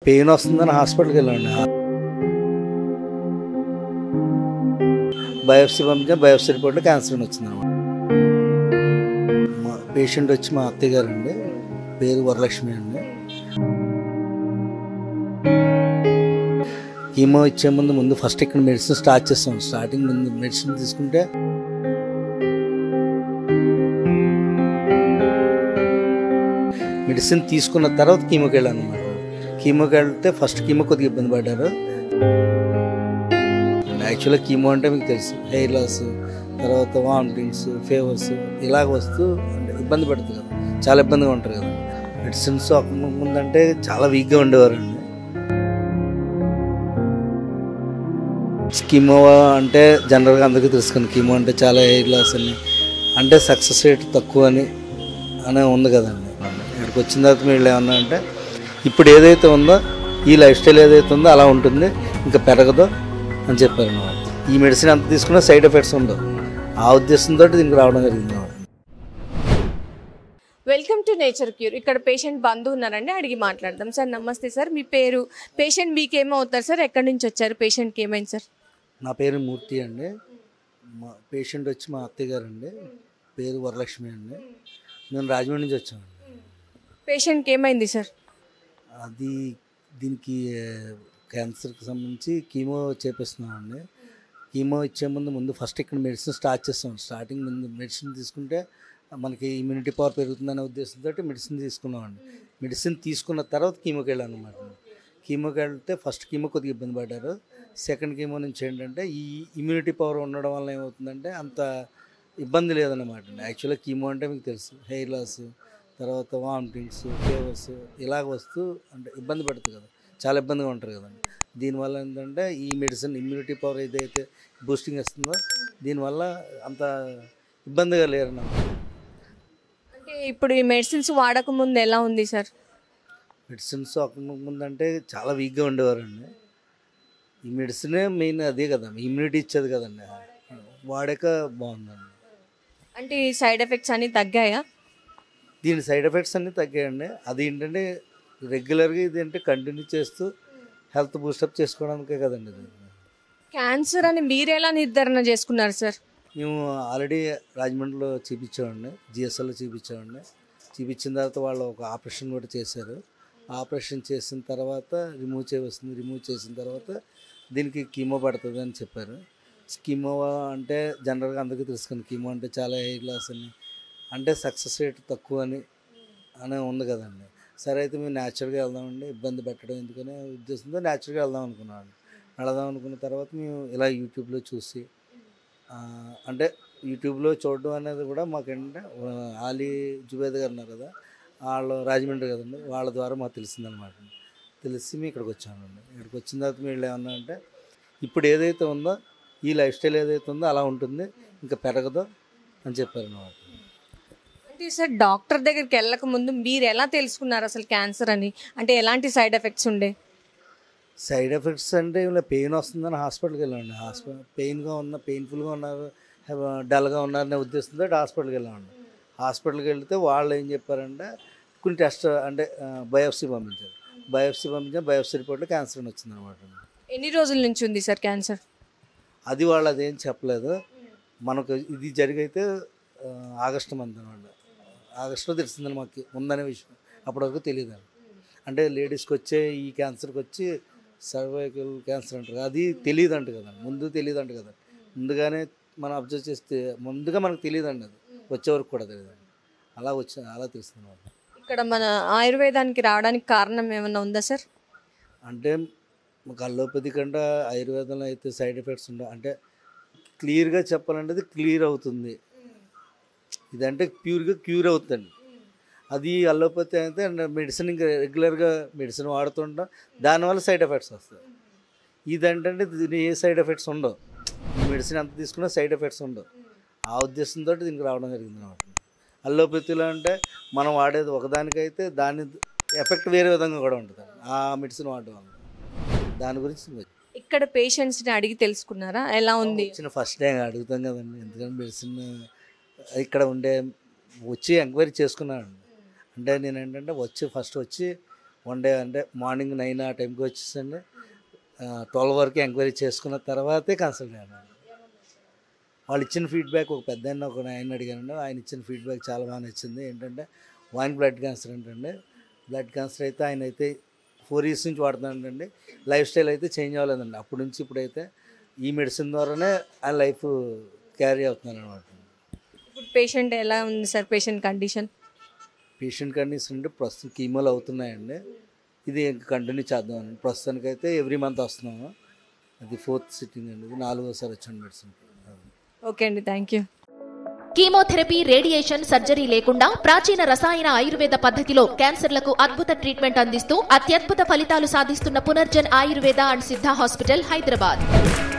Pain వస్తుందని హాస్పిటల్కి వెళ్ళండి బయోప్సీ పంపించాం బయోప్సీ రిపోర్ట్లో క్యాన్సర్ అని వచ్చింది అనమాట మా పేషెంట్ వచ్చి మా అత్తయ్య గారు అండి పేరు వరలక్ష్మి అండి కీమో ఇచ్చే ముందు ముందు ఫస్ట్ ఇక్కడ మెడిసిన్ స్టార్ట్ చేస్తాం స్టార్టింగ్ ముందు మెడిసిన్ తీసుకుంటే మెడిసిన్ తీసుకున్న తర్వాత కీమోకి వెళ్ళాను అనమాట కీమోకి వెళ్తే ఫస్ట్ కీమో కొద్దిగా ఇబ్బంది పడ్డారు యాక్చువల్గా కీమో అంటే మీకు తెలుసు హెయిర్ లాస్ తర్వాత వామిటింగ్స్ ఫీవర్స్ ఇలాగ వస్తూ అంటే ఇబ్బంది పడుతుంది కదా చాలా ఇబ్బందిగా ఉంటారు కదా మెడిసిన్స్ ముందంటే చాలా వీక్గా ఉండేవారండి కీమో అంటే జనరల్గా అందరికీ తెలుసుకుని కీమో అంటే చాలా హెయిర్ లాస్ అని అంటే సక్సెస్ రేట్ తక్కువ అని అనే ఉంది కదండి ఇక్కడికి వచ్చిన తర్వాత మీరు ఏమన్నా అంటే ఇప్పుడు ఏదైతే ఉందో ఈ లైఫ్ స్టైల్ ఏదైతే ఉందో అలా ఉంటుంది ఇంకా పెరగదు అని చెప్పారు అన్నమాట ఈ మెడిసిన్ ఎంత తీసుకున్నా సైడ్ ఎఫెక్ట్స్ ఉండవు ఆ ఉద్దేశంతో దీనికి రావడం జరిగింది అన్నమాట వెల్కమ్ టు నేచర్ క్యూర్ ఇక్కడ పేషెంట్ బంధు ఉన్నారండి అడిగి మాట్లాడదాం సార్ నమస్తే సార్ మీ పేరు పేషెంట్ మీకేమో అవుతారు సార్ ఎక్కడి నుంచి వచ్చారు పేషెంట్కి ఏమైంది సార్ నా పేరు మూర్తి అండి మా పేషెంట్ వచ్చి మా అత్తయ్య గారు అండి పేరు వరలక్ష్మి అండి మేము రాజమండ్రి నుంచి వచ్చామండి పేషెంట్కి ఏమైంది సార్ అది దీనికి క్యాన్సర్కి సంబంధించి కీమో చేపిస్తున్నామండి కీమో ఇచ్చే ముందు ముందు ఫస్ట్ ఇక్కడ మెడిసిన్ స్టార్ట్ చేస్తాం స్టార్టింగ్ ముందు మెడిసిన్ తీసుకుంటే మనకి ఇమ్యూనిటీ పవర్ పెరుగుతుందనే ఉద్దేశంతో మెడిసిన్ తీసుకున్నామండి మెడిసిన్ తీసుకున్న తర్వాత కీమోకి వెళ్ళాను అనమాట కీమోకి వెళ్తే ఫస్ట్ కీమో కొద్దిగా ఇబ్బంది పడ్డారు సెకండ్ కీమో నుంచి ఏంటంటే ఈ ఇమ్యూనిటీ పవర్ ఉండడం వల్ల ఏమవుతుందంటే అంత ఇబ్బంది లేదన్నమాట యాక్చువల్గా కీమో అంటే మీకు తెలుసు హెయిర్ లాస్ తర్వాత వామిటింగ్స్ ఫీవర్స్ ఇలాగ వస్తూ అంటే ఇబ్బంది పడుతుంది కదా చాలా ఇబ్బందిగా ఉంటారు కదండి దీనివల్ల ఏంటంటే ఈ మెడిసిన్ ఇమ్యూనిటీ పవర్ ఏదైతే బూస్టింగ్ ఇస్తుందో దీనివల్ల అంత ఇబ్బందిగా లేరన్నమాట అంటే ఇప్పుడు ఈ మెడిసిన్స్ వాడక ముందు ఎలా ఉంది సార్ మెడిసిన్స్ ముందంటే చాలా వీక్గా ఉండేవారండి ఈ మెడిసినే మెయిన్ అదే కదండి ఇమ్యూనిటీ ఇచ్చేది కదండి వాడాక బాగుందండి అంటే ఈ సైడ్ ఎఫెక్ట్స్ అన్నీ తగ్గాయా దీని సైడ్ ఎఫెక్ట్స్ అన్నీ తగ్గాయండి అది ఏంటంటే రెగ్యులర్గా ఇది అంటే కంటిన్యూ చేస్తూ హెల్త్ బూస్టప్ చేసుకోవడానికే కదండి ఇది క్యాన్సర్ అని మీరు ఎలా నిర్ధారణ చేసుకున్నారు సార్ మేము ఆల్రెడీ రాజమండ్రిలో చూపించామండి జిఎస్ఎల్లో చూపించామండి చూపించిన తర్వాత వాళ్ళు ఒక ఆపరేషన్ కూడా చేశారు ఆపరేషన్ చేసిన తర్వాత రిమూవ్ చేయవస్తుంది రిమూవ్ చేసిన తర్వాత దీనికి కీమో పడుతుంది అని చెప్పారు కీమో అంటే జనరల్గా అందరికీ తెలుసుకుని కీమో అంటే చాలా హెయిర్ లాస్ అని అంటే సక్సెస్ రేట్ తక్కువ అని అని ఉంది కదండి సరే అయితే మేము న్యాచురల్గా వెళ్దామండి ఇబ్బంది పెట్టడం ఎందుకనే ఉద్దేశంతో న్యాచురల్గా వెళ్దాం అనుకున్నాను వెళదాం అనుకున్న తర్వాత మేము ఇలా యూట్యూబ్లో చూసి ఆ, అంటే యూట్యూబ్లో చూడడం అనేది కూడా మాకు ఏంటంటే ఆ, ఆలీ జుబేద్ గారు ఉన్నారు కదా వాళ్ళు రాజమండ్రి కదండి వాళ్ళ ద్వారా మాకు తెలిసిందనమాట తెలిసి మేము ఇక్కడికి వచ్చామండి ఇక్కడికి వచ్చిన తర్వాత మీరు ఏమన్నా అంటే ఇప్పుడు ఏదైతే ఉందో ఈ లైఫ్ స్టైల్ ఏదైతే ఉందో అలా ఉంటుంది ఇంకా పెరగదు అని చెప్పారు అన్నమాట అంటే సార్ డాక్టర్ దగ్గరికి వెళ్ళక ముందు మీరు ఎలా తెలుసుకున్నారు అసలు క్యాన్సర్ అని అంటే ఎలాంటి సైడ్ ఎఫెక్ట్స్ ఉండే సైడ్ ఎఫెక్ట్స్ అంటే ఇలా పెయిన్ వస్తుందని హాస్పిటల్కి వెళ్ళండి హాస్పిటల్ పెయిన్గా ఉన్న పెయిన్ఫుల్గా ఉన్నారు డల్గా ఉన్నారనే ఉద్దేశంతో హాస్పిటల్కి వెళ్ళామండి హాస్పిటల్కి వెళ్తే వాళ్ళు ఏం చెప్పారంటే కొన్ని టెస్ట్ అంటే బయోప్సీ పంపించారు బయోప్సీ పంపించాం బయోప్సీ రిపోర్ట్లో క్యాన్సర్ అని వచ్చింది అనమాట ఎన్ని రోజుల నుంచి ఉంది సార్ క్యాన్సర్ అది వాళ్ళు అదేం చెప్పలేదు మనకు ఇది జరిగైతే ఆ, ఆగస్టు మంత్ అనమాట ఆగస్టులో తెలిసిందని మాకు ఉందనే విషయం అప్పటివరకు తెలియదు అంటే లేడీస్కి వచ్చే ఈ క్యాన్సర్కి వచ్చి సర్వైకల్ క్యాన్సర్ అంటారు అది తెలియదు అంట కదా ముందు తెలియదు అంట కదా ముందుగానే మనం అబ్జర్వ్ చేస్తే ముందుగా మనకు తెలియదండి అది వచ్చే వరకు కూడా తెలియదు అలా వచ్చి అలా తెలుస్తుంది అన్నమాట. ఇక్కడ మన ఆయుర్వేదానికి రావడానికి కారణం ఏమైనా ఉందా సార్ అంటే మాకు అల్లోపతి కంటే ఆయుర్వేదంలో అయితే సైడ్ ఎఫెక్ట్స్ ఉండవు అంటే క్లియర్గా చెప్పాలంటే అది క్లియర్ అవుతుంది ఇదంటే ప్యూర్గా క్యూర్ అవుతుంది అది అల్లోపతి అయితే మెడిసిన్ ఇంకా రెగ్యులర్గా మెడిసిన్ వాడుతుంటాం దానివల్ల సైడ్ ఎఫెక్ట్స్ వస్తాయి ఇదంటే దీని ఏ సైడ్ ఎఫెక్ట్స్ ఉండవు ఈ మెడిసిన్ ఎంత తీసుకున్నా సైడ్ ఎఫెక్ట్స్ ఉండవు ఆ ఉద్దేశంతో దీనికి రావడం జరిగింది అనమాట అల్లోపతిలో అంటే మనం వాడేది ఒకదానికైతే దాని ఎఫెక్ట్ వేరే విధంగా కూడా ఉంటుంది ఆ మెడిసిన్ వాడడం వల్ల దాని గురించి ఇక్కడ పేషెంట్స్ని అడిగి తెలుసుకున్నారా ఎలా ఉంది వచ్చిన ఫస్ట్ టైం అడుగుతాం కదండి ఎందుకంటే మెడిసిన్ ఇక్కడ ఉండే వచ్చి ఎంక్వైరీ చేసుకున్నాను అంటే నేను ఏంటంటే వచ్చి ఫస్ట్ వచ్చి వన్ డే అంటే మార్నింగ్ నైన్ ఆ టైంకి వచ్చేసండి ట్వెల్వ్ వరకు ఎంక్వైరీ చేసుకున్న తర్వాతే కన్సల్ట్ అయ్యాను వాళ్ళు ఇచ్చిన ఫీడ్బ్యాక్ ఒక పెద్ద ఆయన ఒక ఆయన అడిగానండి ఆయన ఇచ్చిన ఫీడ్బ్యాక్ చాలా బాగా నచ్చింది ఏంటంటే వైన్ బ్లడ్ క్యాన్సర్ ఏంటంటే బ్లడ్ క్యాన్సర్ అయితే ఆయన అయితే ఫోర్ ఇయర్స్ నుంచి వాడుతున్నాడండి లైఫ్ స్టైల్ అయితే చేంజ్ అవ్వలేదండి అప్పటి నుంచి ఇప్పుడైతే ఈ మెడిసిన్ ద్వారానే ఆయన లైఫ్ క్యారీ అవుతున్నాను అనమాట ఇప్పుడు పేషెంట్ ఎలా ఉంది sir patient condition patient condition అంటే ప్రస్తుతం కీమోలు అవుతున్నాయండి ఇది కంటిన్యూ చేద్దామని ప్రస్తుతానికైతే ఎవ్రీ మంత్ వస్తున్నాము అది ఫోర్త్ సిట్టింగ్ అండి ఇది నాలుగోసారి వచ్చాను మెడిసిన్ ఓకే అండి thank you chemotherapy radiation surgery లేకుండా ప్రాచీన రసాయన ఆయుర్వేద పద్ధతిలో క్యాన్సర్లకు అద్భుత ట్రీట్మెంట్ అందిస్తూ అత్యద్భుత ఫలితాలు సాధిస్తున్న పునర్జన్ ఆయుర్వేద అండ్ సిద్ధ హాస్పిటల్ హైదరాబాద్